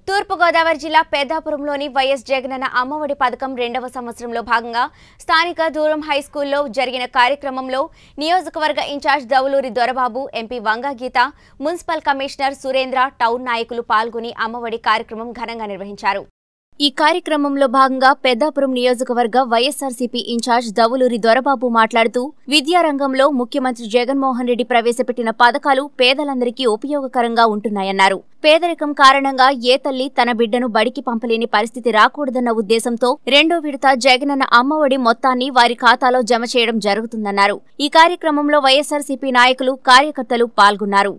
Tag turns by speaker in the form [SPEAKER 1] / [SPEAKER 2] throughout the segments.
[SPEAKER 1] తూర్పుగోదావరి జిల్లా పెద్దాపురంలోని వైఎస్ జగనన్న అమ్మఒడి పథకం రెండవ సంవత్సరంలో భాగంగా స్థానిక దూరం హై స్కూల్లో జరిగిన కార్యక్రమంలో నియోజకవర్గ incharge Dauluri Dorababu MP Vanga Geetha municipal commissioner Surendra town నాయకులు పాల్గొని అమ్మఒడి కార్యక్రమం ఘనంగా నిర్వహించారు ఈ కార్యక్రమంలో భాగంగా పెద్దాపురం నియోజకవర్గ వైఎస్సార్సీపీ ఇన్ఛార్జ్ దవులూరి దొరబాబు మాట్లాడుతూ విద్యారంగంలో ముఖ్యమంత్రి జగన్మోహన్ రెడ్డి ప్రవేశపెట్టిన పథకాలు పేదలందరికీ ఉపయోగకరంగా ఉంటున్నాయన్నారు పేదరికం కారణంగా ఏ తల్లి తన బిడ్డను బడికి పంపలేని పరిస్థితి రాకూడదన్న ఉద్దేశంతో రెండో విడత జగనన్న అమ్మఒడి మొత్తాన్ని వారి ఖాతాలో జమ చేయడం జరుగుతుందన్నారు ఈ కార్యక్రమంలో వైఎస్సార్సీపీ నాయకులు కార్యకర్తలు పాల్గొన్నారు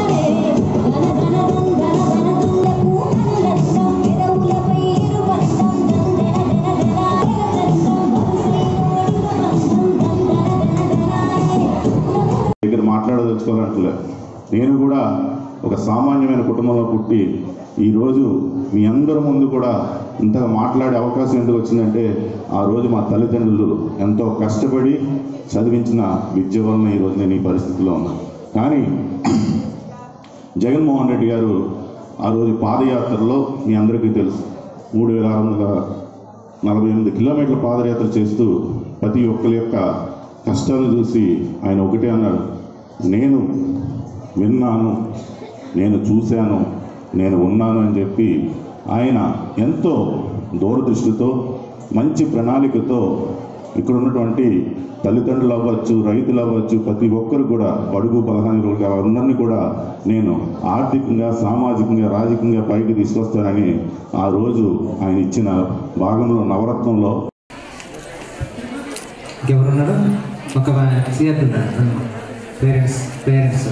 [SPEAKER 2] దగ్గర మాట్లాడదలుచుకోవాలంటలే నేను కూడా ఒక సామాన్యమైన కుటుంబంలో పుట్టి ఈరోజు మీ అందరి ముందు కూడా ఇంతగా మాట్లాడే అవకాశం ఎందుకు వచ్చిందంటే ఆ రోజు మా తల్లిదండ్రులు ఎంతో కష్టపడి చదివించిన విద్య వలన ఈరోజు నేను ఈ పరిస్థితిలో ఉన్నాను కానీ జగన్మోహన్ రెడ్డి గారు ఆ రోజు పాదయాత్రలో మీ అందరికీ తెలుసు మూడు వేల ఆరు వందల నలభై ఎనిమిది కిలోమీటర్ల పాదయాత్ర చేస్తూ ప్రతి ఒక్కరి యొక్క కష్టాలు చూసి ఆయన ఒకటే అన్నాడు నేను విన్నాను నేను చూశాను నేను ఉన్నాను అని చెప్పి ఆయన ఎంతో దూరదృష్టితో మంచి ప్రణాళికతో ఇక్కడ ఉన్నటువంటి తల్లిదండ్రులు అవ్వచ్చు రైతులు అవ్వచ్చు ప్రతి ఒక్కరు కూడా బడుగు బలహాని అందరినీ కూడా నేను ఆర్థికంగా సామాజికంగా రాజకీయంగా పైకి తీసుకొస్తానని ఆ రోజు ఆయన ఇచ్చిన భాగంలో నవరత్నంలో
[SPEAKER 3] ఇంకెవరున్నారు ఒక సీఎఫ్ ఉన్నారు పేరెంట్స్ పేరెంట్స్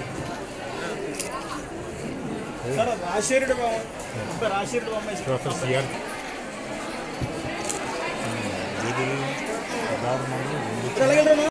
[SPEAKER 4] రాజశేఖరుడు బాబు రాజశేఖరుడు బొమ్మ
[SPEAKER 5] ప్రొఫెసర్ సిఆర్ ఇది ప్రధానమంత్రి
[SPEAKER 4] వెళ్ళగలరా